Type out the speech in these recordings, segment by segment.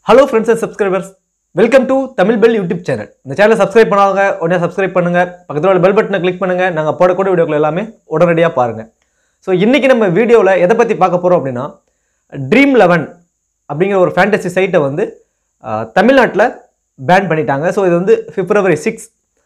hello friends and subscribers welcome to Tamil bell YouTube channel இந்த சேனலை subscribe பண்ணாங்க உடனே சப்ஸ்கிரைப் பண்ணுங்க பக்கத்தில் உள்ள பெல் பட்டனை கிளிக் பண்ணுங்க நாங்கள் போடக்கூடிய வீடியோக்கள் எல்லாமே உடனடியாக பாருங்க ஸோ இன்னைக்கு நம்ம வீடியோவில் எதை பற்றி பார்க்க போகிறோம் அப்படின்னா ட்ரீம் லெவன் அப்படிங்கிற ஒரு ஃபேண்டசி சைட்டை வந்து தமிழ்நாட்டில் பேன் பண்ணிட்டாங்க ஸோ இது வந்து பிப்ரவரி சிக்ஸ்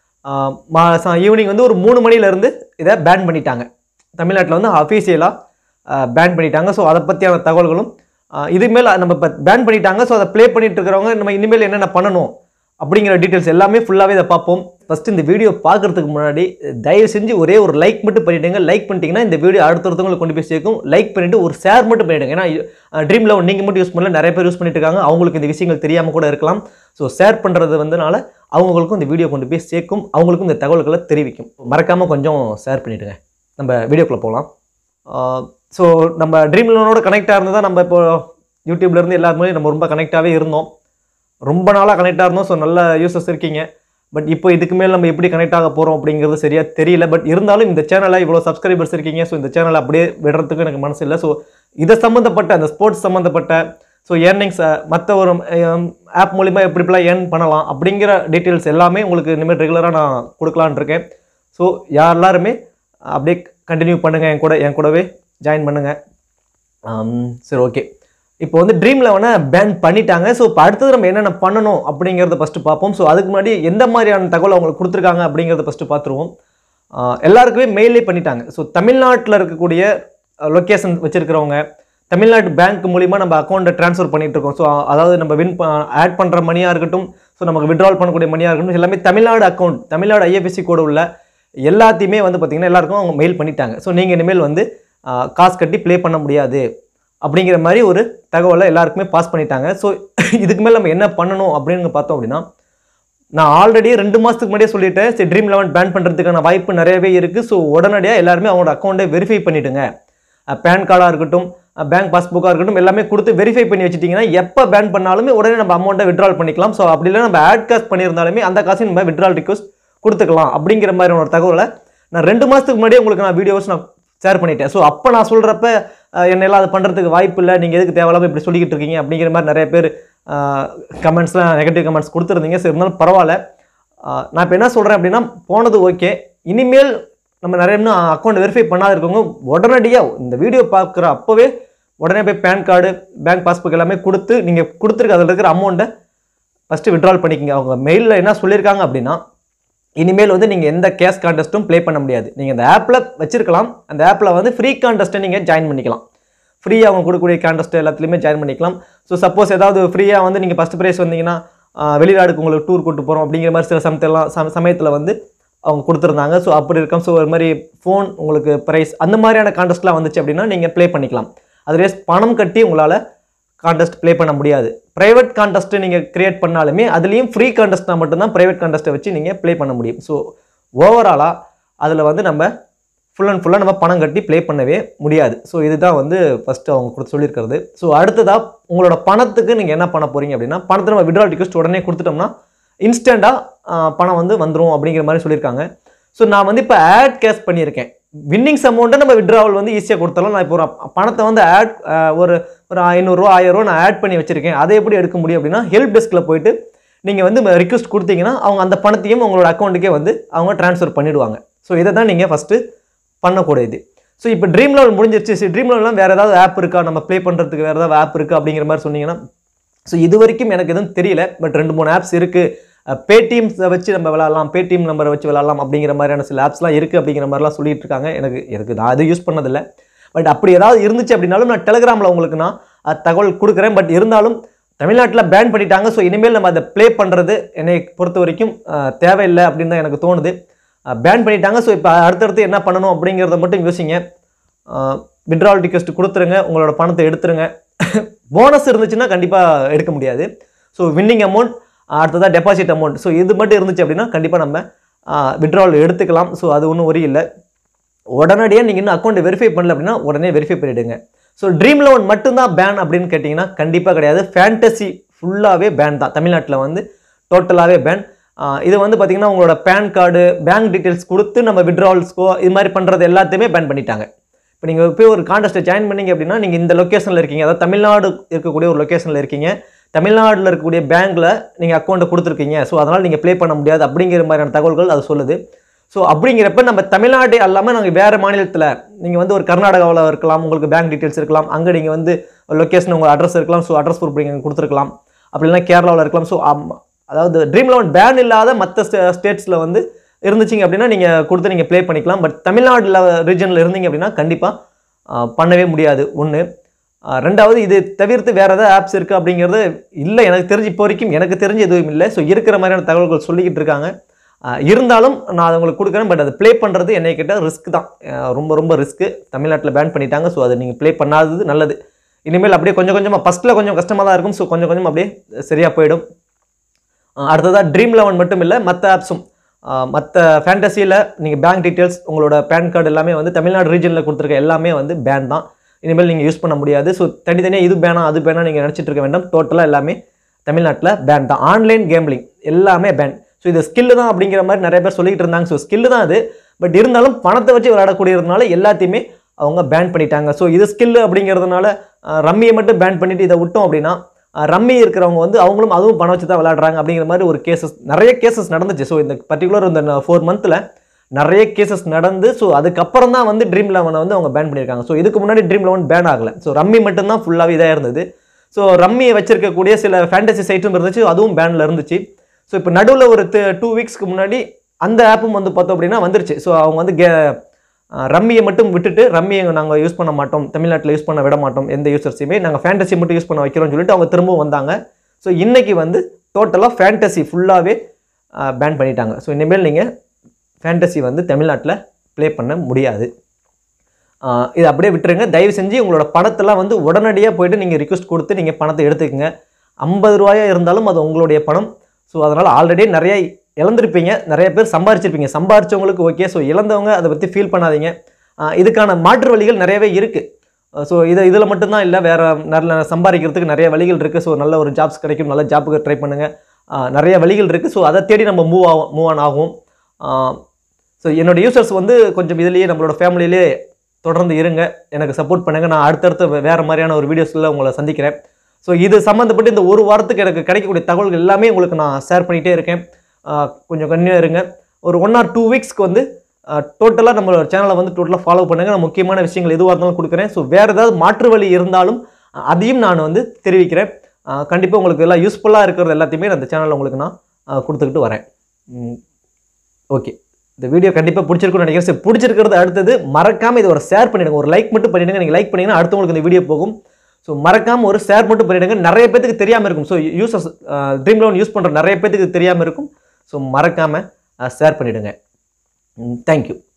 ஈவினிங் வந்து ஒரு மூணு மணிலேருந்து இதை பேன் பண்ணிட்டாங்க தமிழ்நாட்டில் வந்து அஃபீஷியலாக பேன் பண்ணிட்டாங்க ஸோ அதை பற்றியான தகவல்களும் ஆஹ் இதுமேல் நம்ம இப்போ பேன் பண்ணிட்டாங்க ஸோ அதை ப்ளே பண்ணிட்டு இருக்கிறவங்க நம்ம இனிமேல் என்னென்ன பண்ணணும் அப்படிங்கிற டீட்டெயில்ஸ் எல்லாமே ஃபுல்லாகவே இதை பார்ப்போம் ஃபஸ்ட்டு இந்த வீடியோ பார்க்குறதுக்கு முன்னாடி தயவு செஞ்சு ஒரே ஒரு லைக் மட்டும் பண்ணிவிடுங்க லைக் பண்ணிட்டீங்கன்னா இந்த வீடியோ அடுத்தடுத்தவங்களுக்கு கொண்டு போய் சேர்க்கும் லைக் பண்ணிவிட்டு ஒரு ஷேர் மட்டும் பண்ணிவிடுங்க ஏன்னா ட்ரீம் லெவன் நீங்கள் மட்டும் யூஸ் பண்ணல நிறைய பேர் யூஸ் பண்ணிட்டு இருக்காங்க அவங்களுக்கு இந்த விஷயங்கள் தெரியாமல் கூட இருக்கலாம் ஸோ ஷேர் பண்ணுறது வந்தனால அவங்களுக்கும் இந்த வீடியோ கொண்டு போய் சேர்க்கும் அவங்களுக்கும் இந்த தகவல்களை தெரிவிக்கும் மறக்காமல் கொஞ்சம் ஷேர் பண்ணிவிடுங்க நம்ம வீடியோக்குள்ளே போகலாம் ஸோ நம்ம ட்ரீம் லோனோட கனெக்டாக இருந்து தான் நம்ம இப்போ யூடியூப்லேருந்து எல்லாருமே நம்ம ரொம்ப கனெக்டாகவே இருந்தோம் ரொம்ப நாளாக கனெக்டாக இருந்தோம் ஸோ நல்ல யூசர்ஸ் இருக்கீங்க பட் இப்போ இதுக்கு மேல் நம்ம எப்படி கனெக்ட் ஆக போகிறோம் அப்படிங்கிறது சரியாக தெரியல பட் இருந்தாலும் இந்த சேனலில் இவ்வளோ சப்ஸ்கிரைபர்ஸ் இருக்கீங்க ஸோ இந்த சேனலை அப்படியே விடுறதுக்கு எனக்கு மனசு இல்லை ஸோ இதை சம்மந்தப்பட்ட அந்த ஸ்போர்ட்ஸ் சம்மந்தப்பட்ட ஸோ ஏர்னிங்ஸ் மற்ற ஒரு ஆப் மூலிமா எப்படி இப்படிலாம் ஏர்ன் பண்ணலாம் அப்படிங்கிற டீட்டெயில்ஸ் எல்லாமே உங்களுக்கு இனிமேல் ரெகுலராக நான் கொடுக்கலான்னு இருக்கேன் ஸோ யார் எல்லாருமே அப்படியே கண்டினியூ பண்ணுங்கள் என் கூட என் கூடவே ஜாயின் பண்ணுங்கள் சரி ஓகே இப்போ வந்து ட்ரீம் லெவனை பேன் பண்ணிட்டாங்க ஸோ இப்போ அடுத்தது நம்ம என்னென்ன பண்ணணும் அப்படிங்கிறத ஃபஸ்ட்டு பார்ப்போம் ஸோ அதுக்கு முன்னாடி எந்த மாதிரியான தகவல் அவங்களுக்கு கொடுத்துருக்காங்க அப்படிங்கிறத ஃபஸ்ட்டு பார்த்துருவோம் ஆஹ் எல்லாருக்குமே மெயிலே பண்ணிட்டாங்க ஸோ தமிழ்நாட்டில் இருக்கக்கூடிய லொக்கேஷன் வச்சுருக்கிறவங்க தமிழ்நாடு பேங்க் மூலிமா நம்ம அக்கௌண்ட்டை ட்ரான்ஸ்ஃபர் பண்ணிட்டு இருக்கோம் ஸோ அதாவது நம்ம வின் ஆட் பண்ணுற மணியாக இருக்கட்டும் ஸோ நமக்கு விட்ரால் பண்ணக்கூடிய மணியாக இருக்கட்டும் எல்லாமே Tamil Nadu account Tamil Nadu IFSC code உள்ள எல்லாத்தையுமே வந்து பார்த்திங்கன்னா எல்லாருக்கும் அவங்க மெயில் பண்ணிட்டாங்க ஸோ நீங்கள் இனிமேல் வந்து ஆஹ் காசு கட்டி ப்ளே பண்ண முடியாது அப்படிங்கிற மாதிரி ஒரு தகவலை எல்லாருக்குமே பாஸ் பண்ணிட்டாங்க ஸோ இதுக்கு மேலே நம்ம என்ன பண்ணணும் அப்படின்னு பார்த்தோம் அப்படின்னா நான் ஆல்ரெடி ரெண்டு மாதத்துக்கு முன்னாடியே சொல்லிட்டேன் சரி ட்ரீம் லெவன் பேன் பண்ணுறதுக்கான வாய்ப்பு நிறையவே இருக்குது ஸோ உடனடியாக எல்லாருமே அவங்களோட அக்கௌண்ட்டை வெரிஃபை பண்ணிவிடுங்க பேன் கார்டாக இருக்கட்டும் பேங்க் பாஸ்புக்காக இருக்கட்டும் எல்லாமே கொடுத்து வெரிஃபை பண்ணி வச்சிட்டிங்கன்னா எப்போ பேன் பண்ணாலுமே உடனே நம்ம அமௌண்ட்டை விட்ரால் பண்ணிக்கலாம் ஸோ அப்படி இல்லை நம்ம ஆட் காஸ்ட் பண்ணியிருந்தாலுமே அந்த காசையும் நம்ம விட்ரால் ரிக்வஸ்ட் கொடுத்துக்கலாம் அப்படிங்கிற மாதிரி ஒரு தகவலை நான் ரெண்டு மாதத்துக்கு முன்னாடியே உங்களுக்கு நான் வீடியோஸ் நான் ஷேர் பண்ணிட்டேன் ஸோ அப்போ நான் சொல்கிறப்ப என்னெல்லாம் அது பண்ணுறதுக்கு வாய்ப்பு இல்லை நீங்கள் எதுக்கு தேவையில்லாமல் இப்படி சொல்லிக்கிட்டு இருக்கீங்க அப்படிங்கிற மாதிரி நிறைய பேர் கமெண்ட்ஸ்லாம் நெகட்டிவ் கமெண்ட்ஸ் கொடுத்துருந்தீங்க சரி இருந்தாலும் பரவாயில்ல ஆஹ் நான் இப்போ என்ன சொல்கிறேன் அப்படின்னா போனது ஓகே இனிமேல் நம்ம நிறைய இன்னும் அக்கௌண்ட் வெரிஃபை பண்ணாத இருக்கவங்க உடனடியாக இந்த வீடியோ பார்க்குற அப்போவே உடனே போய் பேன் கார்டு பேங்க் பாஸ்புக் எல்லாமே கொடுத்து நீங்கள் கொடுத்துருக்க அதில் இருக்கிற அமௌண்ட்டை ஃபஸ்ட்டு விட்ரால் பண்ணிக்கங்க அவங்க மெயிலில் என்ன சொல்லியிருக்காங்க அப்படின்னா இனிமேல் வந்து நீங்கள் எந்த கேஷ் கான்டெஸ்ட்டும் ப்ளே பண்ண முடியாது நீங்கள் அந்த ஆப்பில் வச்சிருக்கலாம் அந்த ஆப்பில் வந்து ஃப்ரீ கான்டெஸ்ட்டை நீங்கள் ஜாயின் பண்ணிக்கலாம் ஃப்ரீயாக அவங்க கொடுக்கக்கூடிய கான்டெஸ்ட் எல்லாத்துலேயுமே ஜாயின் பண்ணிக்கலாம் ஸோ சப்போஸ் ஏதாவது ஃப்ரீயாக வந்து நீங்கள் ஃபஸ்ட் ப்ரைஸ் வந்தீங்கன்னா ஆஹ் வெளிநாடுக்கு உங்களுக்கு டூர் கூட்டு போகிறோம் அப்படிங்கிற மாதிரி சில சமயத்தெல்லாம் சம சமயத்தில் வந்து அவங்க கொடுத்துருந்தாங்க ஸோ அப்படி இருக்கும் ஸோ ஒரு மாதிரி ஃபோன் உங்களுக்கு ப்ரைஸ் அந்த மாதிரியான கான்டெஸ்ட்லாம் வந்துச்சு அப்படின்னா நீங்கள் ப்ளே பண்ணிக்கலாம் அதுலேயே பணம் கட்டி உங்களால் கான்டெஸ்ட் ப்ளே பண்ண முடியாது ப்ரைவேட் கான்டெஸ்ட்டு நீங்கள் கிரியேட் பண்ணாலுமே அதுலேயும் ஃப்ரீ கான்டெஸ்ட்னா மட்டும்தான் ப்ரைவேட் கான்டெஸ்ட்டை வச்சு நீங்கள் ப்ளே பண்ண முடியும் ஸோ ஓவராலாக அதில் வந்து நம்ம ஃபுல் அண்ட் ஃபுல்லாக நம்ம பணம் கட்டி ப்ளே பண்ணவே முடியாது ஸோ இதுதான் வந்து ஃபஸ்ட்டு அவங்க கொடுத்து சொல்லியிருக்கிறது ஸோ அடுத்ததாக உங்களோட பணத்துக்கு நீங்கள் என்ன பண்ண போகிறீங்க அப்படின்னா பணத்தை நம்ம விட்ரால் ரிக்வஸ்ட் உடனே கொடுத்துட்டோம்னா இன்ஸ்டண்ட்டாக பணம் வந்து வந்துடும் அப்படிங்கிற மாதிரி சொல்லியிருக்காங்க ஸோ நான் வந்து இப்போ ஆட் கேஷ் பண்ணியிருக்கேன் வின்னிங்ஸ் அமௌண்ட்டை நம்ம விட்ராவல் வந்து ஈஸியாக கொடுத்தாலும் நான் இப்போ ஒரு பணத்தை வந்து ஆட் ஒரு ஒரு ஐநூறுரூவா ஆயிரரூவா நான் ஆட் பண்ணி வச்சுருக்கேன் அதை எப்படி எடுக்க முடியும் அப்படின்னா ஹெல்ப் டெஸ்கில் போயிட்டு நீங்கள் வந்து ரிக்வஸ்ட் கொடுத்தீங்கன்னா அவங்க அந்த பணத்தையும் உங்களோட அக்கௌண்ட்டுக்கே வந்து அவங்க ட்ரான்ஸ்ஃபர் பண்ணிவிடுவாங்க ஸோ இதை தான் நீங்கள் ஃபஸ்ட்டு பண்ணக்கூடியது ஸோ இப்போ ட்ரீம் லெவல் முடிஞ்சிருச்சு சரி ட்ரீம் லெவல்லாம் வேறு ஏதாவது ஆப் இருக்கா நம்ம ப்ளே பண்ணுறதுக்கு வேறு ஏதாவது ஆப் இருக்கா அப்படிங்கிற மாதிரி சொன்னீங்கன்னா ஸோ இது வரைக்கும் எனக்கு எதுவும் தெரியல பட் ரெண்டு மூணு ஆப்ஸ் இருக்குது பேடிஎம்ஸை வச்சு நம்ம விளாட்லாம் பேடிஎம் நம்பரை வச்சு விளாட்லாம் அப்படிங்கிற மாதிரியான சில ஆப்ஸ்லாம் இருக்குது அப்படிங்கிற மாதிரிலாம் சொல்லிட்டு இருக்காங்க எனக்கு எனக்கு நான் அது யூஸ் பண்ணதில்லை பட் அப்படி ஏதாவது இருந்துச்சு அப்படின்னாலும் நான் டெலிகிராமில் உங்களுக்கு நான் அது தகவல் கொடுக்குறேன் பட் இருந்தாலும் தமிழ்நாட்டில் பேன் பண்ணிட்டாங்க ஸோ இனிமேல் நம்ம அதை ப்ளே பண்ணுறது என்னை பொறுத்த வரைக்கும் அஹ், தேவையில்லை அப்படின்னு தான் எனக்கு தோணுது பேன் பண்ணிட்டாங்க ஸோ இப்போ அடுத்தடுத்து என்ன பண்ணணும் அப்படிங்கிறத மட்டும் யோசிங்க விட்ரால் ரிக்வெஸ்ட் கொடுத்துருங்க உங்களோட பணத்தை எடுத்துருங்க போனஸ் இருந்துச்சுன்னா கண்டிப்பாக எடுக்க முடியாது ஸோ வின்னிங் அமௌண்ட் அடுத்ததாக டெபாசிட் அமௌண்ட் ஸோ இது மட்டும் இருந்துச்சு அப்படின்னா கண்டிப்பாக நம்ம விட்ரால் எடுத்துக்கலாம் ஸோ அது ஒன்றும் ஒரி இல்லை உடனடியாக நீங்கள் இன்னும் அக்கௌண்ட் வெரிஃபை பண்ணல அப்படின்னா உடனே வெரிஃபை பண்ணிவிடுங்க ஸோ ட்ரீம் லெவன் மட்டும்தான் பேன் அப்படின்னு கேட்டிங்கன்னா கண்டிப்பாக கிடையாது ஃபேண்டசி ஃபுல்லாகவே பேன் தான் தமிழ்நாட்டில் வந்து டோட்டலாகவே பேன் இது வந்து பார்த்திங்கன்னா உங்களோட பேன் கார்டு பேங்க் டீட்டெயில்ஸ் கொடுத்து நம்ம விட்ராவல்ஸ்க்கோ இது மாதிரி பண்ணுறது எல்லாத்தையுமே பேன் பண்ணிட்டாங்க இப்போ நீங்கள் போய் ஒரு கான்டெஸ்ட்டை ஜாயின் பண்ணீங்க அப்படின்னா நீங்கள் இந்த லொக்கேஷனில் இருக்கீங்க அதாவது தமிழ்நாடு இருக்கக்கூடிய ஒரு லொக்கேஷனில் இருக்கீங்க தமிழ்நாட்டில் இருக்கக்கூடிய பேங்க்கில் நீங்கள் அக்கௌண்ட்டை கொடுத்துருக்கீங்க ஸோ அதனால் நீங்கள் ப்ளே பண்ண முடியாது அப்படிங்கிற மாதிரியான தகவல்கள் அது சொல்லுது ஸோ அப்படிங்கிறப்ப நம்ம தமிழ்நாடு அல்லாமல் நாங்கள் வேறு மாநிலத்தில் நீங்கள் வந்து ஒரு கர்நாடகாவில் இருக்கலாம் உங்களுக்கு பேங்க் டீட்டெயில்ஸ் இருக்கலாம் அங்கே நீங்கள் வந்து லொக்கேஷன் உங்கள் அட்ரஸ் இருக்கலாம் ஸோ அட்ரஸ் ப்ரூஃப் நீங்கள் கொடுத்துருக்கலாம் அப்படி இல்லைனா கேரளாவில் இருக்கலாம் ஸோ அதாவது ட்ரீம் லெவன் பேன் இல்லாத மற்ற ஸ்டேட்ஸில் வந்து இருந்துச்சிங்க அப்படின்னா நீங்கள் கொடுத்து நீங்கள் ப்ளே பண்ணிக்கலாம் பட் தமிழ்நாடு ரீஜனில் இருந்தீங்க அப்படின்னா கண்டிப்பாக பண்ணவே முடியாது ஒன்று ரெண்டாவது இது தவிர்த்து வேறு ஏதாவது ஆப்ஸ் இருக்குது அப்படிங்கிறது இல்லை எனக்கு தெரிஞ்சு இப்போ வரைக்கும் எனக்கு தெரிஞ்சு எதுவும் இல்லை ஸோ இருக்கிற மாதிரியான தகவல்கள் சொல்லிக்கிட்டு இருக்காங்க ஆஹ் இருந்தாலும் நான் அதை உங்களுக்கு கொடுக்குறேன் பட் அது ப்ளே பண்ணுறது என்னை கிட்ட ரிஸ்க் தான் ஆஹ் ரொம்ப ரொம்ப ரிஸ்க்கு தமிழ்நாட்டில் பேன் பண்ணிட்டாங்க ஸோ அதை நீங்கள் ப்ளே பண்ணாதது நல்லது இனிமேல் அப்படியே கொஞ்சம் கொஞ்சமாக ஃபஸ்ட்டில் கொஞ்சம் கஷ்டமாக தான் இருக்கும் ஸோ கொஞ்சம் கொஞ்சம் அப்படியே சரியாக போயிடும் ஆஹ் அடுத்ததாக ட்ரீம் லெவன் மட்டும் இல்லை மற்ற ஆப்ஸும் மற்ற ஃபேண்டசியில் நீங்கள் பேங்க் டீட்டெயில்ஸ் உங்களோட பேன் கார்டு எல்லாமே வந்து தமிழ்நாடு ரீஜனில் கொடுத்துருக்க எல்லாமே வந்து பேன் தான் இனிமேல் நீங்கள் யூஸ் பண்ண முடியாது ஸோ தனித்தனியாக இது பேனா அது பேனா நீங்கள் நினச்சிட்டு இருக்க வேண்டாம் டோட்டலாக எல்லாமே தமிழ்நாட்டில் பேன் தான் ஆன்லைன் கேம்பிளிங் எல்லாமே பேன் ஸோ இது ஸ்கில்லு தான் அப்படிங்கிற மாதிரி நிறைய பேர் சொல்லிட்டு இருந்தாங்க ஸோ ஸ்கில்லு தான் அது பட் இருந்தாலும் பணத்தை வச்சு விளையாடக்கூடியதுனால எல்லாத்தையுமே அவங்க பேன் பண்ணிட்டாங்க ஸோ இது ஸ்கில்லு அப்படிங்கிறதுனால அஹ், ரம்மியை மட்டும் பேன் பண்ணிட்டு இதை விட்டோம் அப்படின்னா அஹ், ரம்மி இருக்கிறவங்க வந்து அவங்களும் அதுவும் பணம் வச்சு தான் விளையாடுறாங்க அப்படிங்கிற மாதிரி ஒரு கேசஸ் நிறைய கேசஸ் நடந்துச்சு ஸோ இந்த பர்டிகுலர் இந்த ஃபோர் மந்த்தில் நிறைய கேசஸ் நடந்து ஸோ அதுக்கப்புறம் தான் வந்து ட்ரீம் லெவனை வந்து அவங்க பேன் பண்ணியிருக்காங்க ஸோ இதுக்கு முன்னாடி ட்ரீம் லெவன் பேன் ஆகலை ஸோ ரம்மி மட்டும்தான் ஃபுல்லாகவே இதாக இருந்தது ஸோ ரம்மியை வச்சிருக்கக்கூடிய சில ஃபேண்டசி சைட்டும் இருந்துச்சு அதுவும் பேனில் இருந்துச்சு ஸோ இப்போ நடுவில் ஒரு டூ வீக்ஸ்க்கு முன்னாடி அந்த ஆப்பும் வந்து பார்த்தோம் அப்படின்னா வந்துருச்சு ஸோ அவங்க வந்து கே அஹ் ரம்மியை மட்டும் விட்டுட்டு ரம்மியை நாங்கள் யூஸ் பண்ண மாட்டோம் தமிழ்நாட்டில் யூஸ் பண்ண விட மாட்டோம் எந்த யூசர்ஸையுமே நாங்கள் ஃபேண்டசி மட்டும் யூஸ் பண்ண வைக்கிறோம்னு சொல்லிட்டு அவங்க திரும்பவும் வந்தாங்க ஸோ இன்னைக்கு வந்து டோட்டலாக ஃபேண்டசி ஃபுல்லாகவே பேன் பண்ணிட்டாங்க ஸோ இனிமேல் நீங்கள் ஃபேண்டசி வந்து தமிழ்நாட்டில் ப்ளே பண்ண முடியாது ஆஹ் இதை அப்படியே விட்டுருங்க தயவு செஞ்சு உங்களோட பணத்தெல்லாம் வந்து உடனடியாக போயிட்டு நீங்கள் ரிக்வஸ்ட் கொடுத்து நீங்கள் பணத்தை எடுத்துக்கங்க ஐம்பது ரூபாயா இருந்தாலும் அது உங்களுடைய பணம் ஸோ அதனால் ஆல்ரெடி நிறைய இழந்திருப்பீங்க நிறைய பேர் சம்பாரிச்சிருப்பீங்க சம்பாரிச்சவங்களுக்கு ஓகே ஸோ இழந்தவங்க அதை பற்றி ஃபீல் பண்ணாதீங்க ஆஹ் இதுக்கான மாற்று வழிகள் நிறையவே இருக்குது ஸோ இது இதில் மட்டும்தான் இல்லை வேறு நல்ல சம்பாதிக்கிறதுக்கு நிறைய வழிகள் இருக்குது ஸோ நல்ல ஒரு ஜாப்ஸ் கிடைக்கும் நல்ல ஜாப்புக்கு ட்ரை பண்ணுங்கள் நிறைய வழிகள் இருக்குது ஸோ அதை தேடி நம்ம மூவ் ஆகும் மூவ் ஆன் ஆகும் ஸோ என்னோட யூசர்ஸ் வந்து கொஞ்சம் இதுலேயே நம்மளோட ஃபேமிலியிலே தொடர்ந்து இருங்க எனக்கு சப்போர்ட் பண்ணுங்கள் நான் அடுத்தடுத்த வே- வேறு மாதிரியான ஒரு வீடியோஸில் உங்களை சந்திக்கிறேன் ஸோ இது சம்மந்தப்பட்டு இந்த ஒரு வாரத்துக்கு எனக்கு கிடைக்கக்கூடிய தகவல்கள் எல்லாமே உங்களுக்கு நான் ஷேர் பண்ணிகிட்டே இருக்கேன் ஆஹ் கொஞ்சம் கன்னியாக இருங்க ஒரு ஒன் ஆர் டூ வீக்ஸ்க்கு வந்து டோட்டலாக நம்மளோட சேனலை வந்து டோட்டலாக ஃபாலோ பண்ணுங்கள் நான் முக்கியமான விஷயங்கள் எதுவாக இருந்தாலும் கொடுக்குறேன் ஸோ வேறு ஏதாவது மாற்று வழி இருந்தாலும் அஹ் அதையும் நான் வந்து தெரிவிக்கிறேன் கண்டிப்பாக உங்களுக்கு எல்லாம் யூஸ்ஃபுல்லாக இருக்கிறது எல்லாத்தையுமே நான் இந்த சேனலில் உங்களுக்கு நான் அஹ் கொடுத்துக்கிட்டு வரேன் ஓகே இந்த வீடியோ கண்டிப்பாக பிடிச்சிருக்கும்னு நினைக்கிறேன் சரி பிடிச்சிருக்கிறது அடுத்தது மறக்காமல் இதை ஒரு ஷேர் பண்ணிடுங்க ஒரு லைக் மட்டும் பண்ணிடுங்க நீங்கள் லைக் பண்ணீங்கன்னா அடுத்தவங்களுக்கு இந்த வீடியோ போகும் ஸோ மறக்காமல் ஒரு ஷேர் மட்டும் பண்ணிடுங்க நிறைய பேத்துக்கு தெரியாமல் இருக்கும் so users Dream Eleven use பண்ணுற நிறைய பேத்துக்கு தெரியாமல் இருக்கும் ஸோ மறக்காமல் ஷேர் பண்ணிவிடுங்க தேங்க்யூ